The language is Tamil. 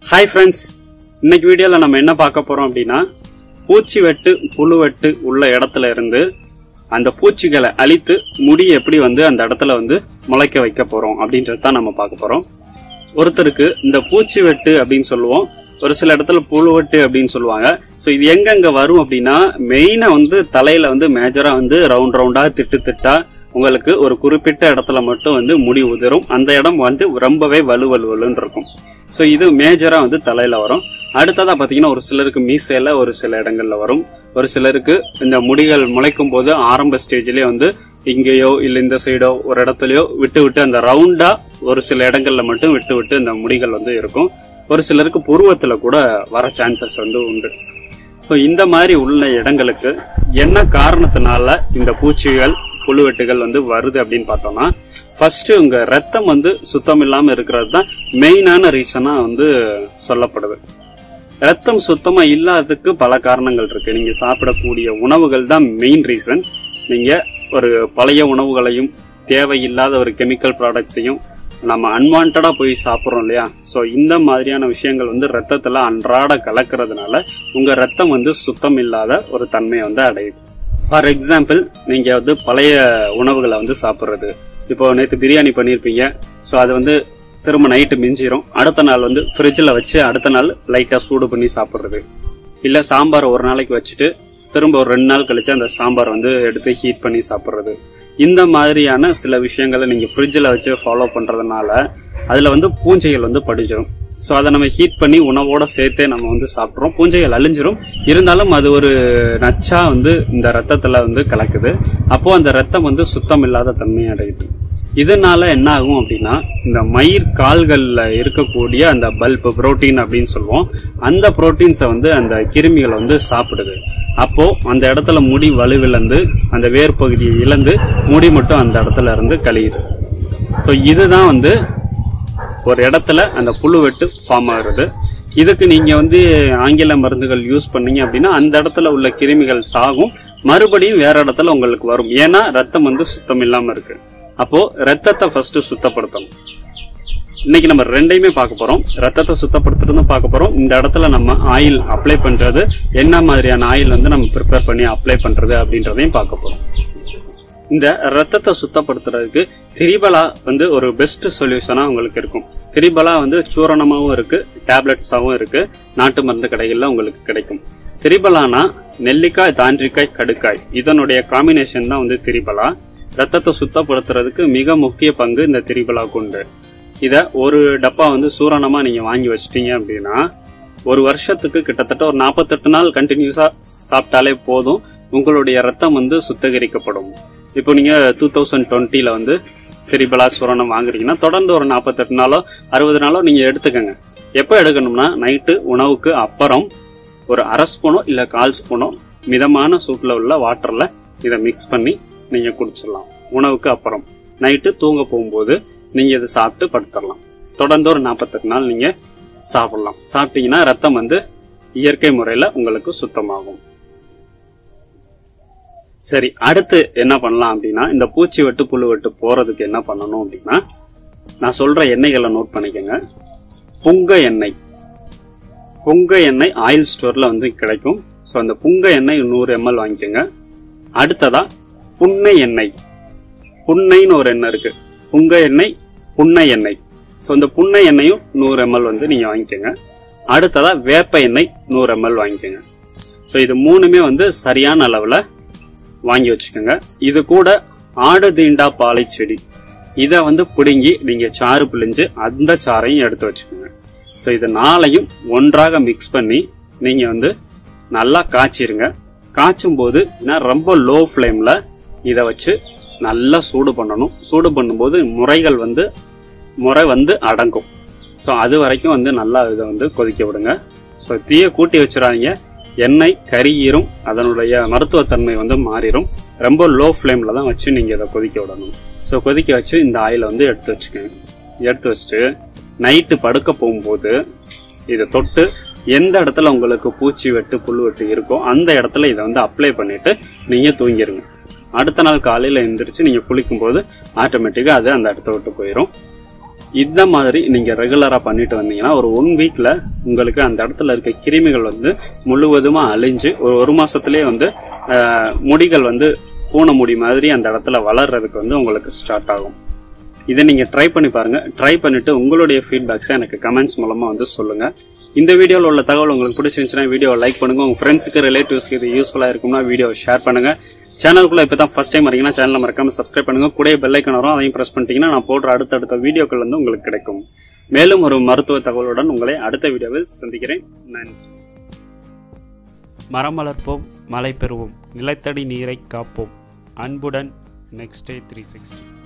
ஹாய் ஃப்ரெண்ட்ஸ் இன்னைக்கு வீடியோல நம்ம என்ன பார்க்க போறோம் அப்படின்னா பூச்சி வெட்டு புழு வெட்டு உள்ள இடத்துல இருந்து அந்த பூச்சிகளை அழித்து முடி எப்படி வந்து அந்த இடத்துல வந்து முளைக்க வைக்க போறோம் அப்படின்றது தான் நம்ம பார்க்க போறோம் ஒருத்தருக்கு இந்த பூச்சி வெட்டு அப்படின்னு சொல்லுவோம் ஒரு சில இடத்துல புழு வெட்டு அப்படின்னு சொல்லுவாங்க ஸோ இது எங்கெங்க வரும் அப்படின்னா மெயினா வந்து தலையில வந்து மேஜரா வந்து ரவுண்ட் ரவுண்டா திட்டு திட்டா உங்களுக்கு ஒரு குறிப்பிட்ட இடத்துல மட்டும் வந்து முடி உதிரும் அந்த இடம் வந்து ரொம்பவே வலு வலுவலுன்னு இருக்கும் ஸோ இது மேஜரா வந்து தலையில வரும் அடுத்ததா பாத்தீங்கன்னா ஒரு சிலருக்கு மீசையில ஒரு சில இடங்கள்ல வரும் ஒரு சிலருக்கு இந்த முடிகள் முளைக்கும் போது ஆரம்ப ஸ்டேஜ்லயே வந்து இங்கேயோ இல்ல இந்த சைடோ ஒரு இடத்துலயோ விட்டு விட்டு அந்த ரவுண்டா ஒரு சில இடங்கள்ல மட்டும் விட்டு விட்டு இந்த முடிகள் வந்து இருக்கும் ஒரு சிலருக்கு புருவத்துல கூட வர சான்சஸ் வந்து உண்டு ஸோ இந்த மாதிரி உள்ள இடங்களுக்கு என்ன காரணத்தினால இந்த பூச்சிகள் புழுவெட்டுகள் வந்து வருது அப்படின்னு பார்த்தோம்னா ஃபர்ஸ்ட் உங்க ரத்தம் வந்து சுத்தம் இல்லாம இருக்கிறது தான் மெயினான ரீசனா வந்து சொல்லப்படுது ரத்தம் சுத்தமா இல்லாததுக்கு பல காரணங்கள் இருக்கு நீங்க சாப்பிடக்கூடிய உணவுகள் தான் மெயின் ரீசன் நீங்க ஒரு பழைய உணவுகளையும் தேவையில்லாத ஒரு கெமிக்கல் ப்ராடக்ட்ஸையும் நம்ம அன்வான்டா போய் சாப்பிட்றோம் இல்லையா ஸோ இந்த மாதிரியான விஷயங்கள் வந்து ரத்தத்துல அன்றாட கலக்கிறதுனால உங்க ரத்தம் வந்து சுத்தம் இல்லாத ஒரு தன்மையை வந்து அடையுது ஃபார் எக்ஸாம்பிள் நீங்க வந்து பழைய உணவுகளை வந்து சாப்பிட்றது இப்போ நேற்று பிரியாணி பண்ணியிருப்பீங்க ஸோ அது வந்து திரும்ப நைட்டு மிஞ்சிரும் அடுத்த நாள் வந்து ஃப்ரிட்ஜில் வச்சு அடுத்த நாள் லைட்டாக சூடு பண்ணி சாப்பிட்றது இல்லை சாம்பார் ஒரு நாளைக்கு வச்சுட்டு திரும்ப ஒரு ரெண்டு நாள் கழிச்சு அந்த சாம்பார் வந்து எடுத்து ஹீட் பண்ணி சாப்பிட்றது இந்த மாதிரியான சில விஷயங்களை நீங்கள் ஃப்ரிட்ஜில் வச்சு ஃபாலோ பண்ணுறதுனால அதில் வந்து பூஞ்சைகள் வந்து படிஞ்சிடும் ஸோ அதை நம்ம ஹீட் பண்ணி உணவோட சேர்த்தே நம்ம வந்து சாப்பிட்றோம் பூஞ்சைகள் அழிஞ்சிரும் இருந்தாலும் அது ஒரு நச்சா வந்து இந்த ரத்தத்தில் வந்து கலக்குது அப்போ அந்த ரத்தம் வந்து சுத்தம் இல்லாத தன்மை அடையுது இதனால என்ன ஆகும் அப்படின்னா இந்த மயிர் கால்கள்ல இருக்கக்கூடிய அந்த பல்ப் புரோட்டீன் அப்படின்னு சொல்லுவோம் அந்த புரோட்டீன்ஸை வந்து அந்த கிருமிகளை வந்து சாப்பிடுது அப்போ அந்த இடத்துல முடி வலுவிழந்து அந்த வேர் பகுதியை இழந்து முடி மட்டும் அந்த இடத்துல இருந்து கழியுது ஸோ இதுதான் வந்து ஒரு இடத்துல அந்த புழு வெட்டு ஃபார்ம் ஆகுறது இதுக்கு நீங்க வந்து ஆங்கில மருந்துகள் யூஸ் பண்ணீங்க அப்படின்னா அந்த இடத்துல உள்ள கிருமிகள் சாகும் மறுபடியும் வேற இடத்துல உங்களுக்கு வரும் ஏன்னா ரத்தம் வந்து சுத்தம் இல்லாம இருக்கு அப்போ ரத்தத்தை ஃபர்ஸ்ட் சுத்தப்படுத்தணும் இன்னைக்கு நம்ம ரெண்டையுமே பார்க்க போறோம் ரத்தத்தை சுத்தப்படுத்துறதும் பார்க்க போறோம் இந்த இடத்துல நம்ம ஆயில் அப்ளை பண்றது என்ன மாதிரியான ஆயில் வந்து நம்ம ப்ரிப்பேர் பண்ணி அப்ளை பண்றது அப்படின்றதையும் பார்க்க போறோம் இந்த ரத்தத்தை சுத்தப்படுத்துறதுக்கு திரிபலா வந்து ஒரு பெஸ்ட் சொல்யூஷனா உங்களுக்கு இருக்கும் திரிபலா வந்து சூரணமாவும் இருக்கு டேப்லெட்ஸாவும் இருக்கு நாட்டு மருந்து கடைகள்ல உங்களுக்கு கிடைக்கும் திரிபலானா நெல்லிக்காய் தாண்டிக்காய் கடுக்காய் இதனுடைய காம்பினேஷன் தான் வந்து திரிபலா ரத்தத்தை சுத்தப்படுத்துறதுக்கு மிக முக்கிய பங்கு இந்த திரிபலாவுக்கு உண்டு இத ஒரு டப்பா வந்து சூரணமா நீங்க வாங்கி வச்சிட்டீங்க அப்படின்னா ஒரு வருஷத்துக்கு கிட்டத்தட்ட ஒரு நாற்பத்தெட்டு நாள் கண்டினியூஸா சாப்பிட்டாலே போதும் உங்களுடைய ரத்தம் வந்து சுத்திகரிக்கப்படும் இப்போ நீங்க டூ தௌசண்ட் டுவெண்ட்டில வந்து திரிபலா சூரணம் வாங்குறீங்கன்னா தொடர்ந்து ஒரு நாற்பத்தெட்டு நாளோ அறுபது நாளோ நீங்க எடுத்துக்கங்க எப்போ எடுக்கணும்னா நைட்டு உணவுக்கு அப்புறம் ஒரு அரை ஸ்பூனோ இல்ல கால் ஸ்பூனோ மிதமான சூட்டில் உள்ள வாட்டர்ல இதை மிக்ஸ் பண்ணி நீங்க குடிச்சிடலாம் உணவுக்கு அப்புறம் நைட்டு தூங்க போகும்போது நீங்க இதை சாப்பிட்டு படுத்துடலாம் தொடர்ந்து ஒரு நாற்பத்தெட்டு நாள் நீங்க சாப்பிடலாம் சாப்பிட்டீங்கன்னா ரத்தம் வந்து இயற்கை முறையில உங்களுக்கு சுத்தமாகும் சரி அடுத்து என்ன பண்ணலாம் அப்படின்னா இந்த பூச்சி வெட்டு புழு வெட்டு போறதுக்கு என்ன பண்ணணும் அப்படின்னா நான் சொல்ற எண்ணெய்களை நோட் பண்ணிக்கோங்க புங்க எண்ணெய் புங்க எண்ணெய் ஆயில் ஸ்டோர்ல வந்து கிடைக்கும் ஸோ அந்த புங்க எண்ணெய் நூறு எம்எல் வாங்கிக்கோங்க அடுத்ததா புன்னை எண்ணெய் புன்னைன்னு ஒரு எண்ணெய் இருக்கு புங்க எண்ணெய் புன்னை எண்ணெய் ஸோ இந்த புன்னை எண்ணெயும் நூறு எம்எல் வந்து நீங்க வாங்கிக்கோங்க அடுத்ததா வேப்ப எண்ணெய் நூறு எம்எல் வாங்கிக்கோங்க ஸோ இது மூணுமே வந்து சரியான அளவுல வாங்கி வச்சுக்கோங்க இது கூட ஆடு தீண்டா பாலை செடி இதை வந்து பிடுங்கி நீங்க சாறு பிழிஞ்சு அந்த சாறையும் எடுத்து வச்சுக்கோங்க ஸோ இது நாளையும் ஒன்றாக மிக்ஸ் பண்ணி நீங்க வந்து நல்லா காய்ச்சிருங்க காய்ச்சும் போது ரொம்ப லோ ஃப்ளேம்ல இதை வச்சு நல்லா சூடு பண்ணணும் சூடு பண்ணும்போது முறைகள் வந்து முறை வந்து அடங்கும் ஸோ அது வரைக்கும் வந்து நல்லா இதை வந்து கொதிக்க விடுங்க ஸோ தீயை கூட்டி வச்சிடாதீங்க எண்ணெய் கரியிரும் அதனுடைய மருத்துவத்தன்மை வந்து மாறிடும் ரொம்ப லோ ஃப்ளேமில் தான் வச்சு நீங்கள் இதை கொதிக்க விடணும் ஸோ கொதிக்க வச்சு இந்த ஆயிலை வந்து எடுத்து வச்சுக்கோங்க எடுத்து வச்சுட்டு நைட்டு படுக்க போகும்போது இதை தொட்டு எந்த இடத்துல உங்களுக்கு பூச்சி வெட்டு புழு வெட்டு இருக்கோ அந்த இடத்துல இதை வந்து அப்ளை பண்ணிட்டு நீங்கள் தூங்கிடுங்க அடுத்த நாள் காலையில் எந்திரிச்சு நீங்கள் குளிக்கும்போது ஆட்டோமேட்டிக்காக அது அந்த இடத்த விட்டு போயிடும் இந்த மாதிரி நீங்க ரெகுலரா பண்ணிட்டு வந்தீங்கன்னா ஒரு ஒன் வீக்ல உங்களுக்கு அந்த இடத்துல இருக்க கிருமிகள் வந்து முழுவதுமா அழிஞ்சு ஒரு ஒரு மாசத்திலேயே வந்து ஆஹ், முடிகள் வந்து பூனை முடி மாதிரி அந்த இடத்துல வளர்றதுக்கு வந்து உங்களுக்கு ஸ்டார்ட் ஆகும் இதை நீங்க ட்ரை பண்ணி பாருங்க ட்ரை பண்ணிட்டு உங்களுடைய ஃபீட்பேக்ஸை எனக்கு கமெண்ட்ஸ் மூலமா வந்து சொல்லுங்க இந்த வீடியோவில் உள்ள தகவல் உங்களுக்கு பிடிச்சிருந்துச்சுன்னா வீடியோ லைக் பண்ணுங்க உங்க ஃப்ரெண்ட்ஸுக்கு ரிலேட்டிவ்ஸ்க்கு இது யூஸ்ஃபுல்லா இருக்கும்னா வீடியோ ஷேர் பண்ணுங்க சேனலுக்குள்ள இப்போ தான் ஃபர்ஸ்ட் டைம் வரீங்கன்னா சேனலை மறக்காம சப்ஸ்கிரைப் பண்ணுங்க கூட பெல் ஐக்கன் வரும் அதையும் பிரஸ் பண்ணிட்டீங்கன்னா நான் போடுற அடுத்தடுத்த வீடியோக்கள் வந்து உங்களுக்கு கிடைக்கும் மேலும் ஒரு மருத்துவ தகவலுடன் உங்களை அடுத்த வீடியோவில் சந்திக்கிறேன் நன்றி மரம் வளர்ப்போம் மழை பெறுவோம் நிலத்தடி நீரை காப்போம் அன்புடன் நெக்ஸ்ட் டே த்ரீ சிக்ஸ்டி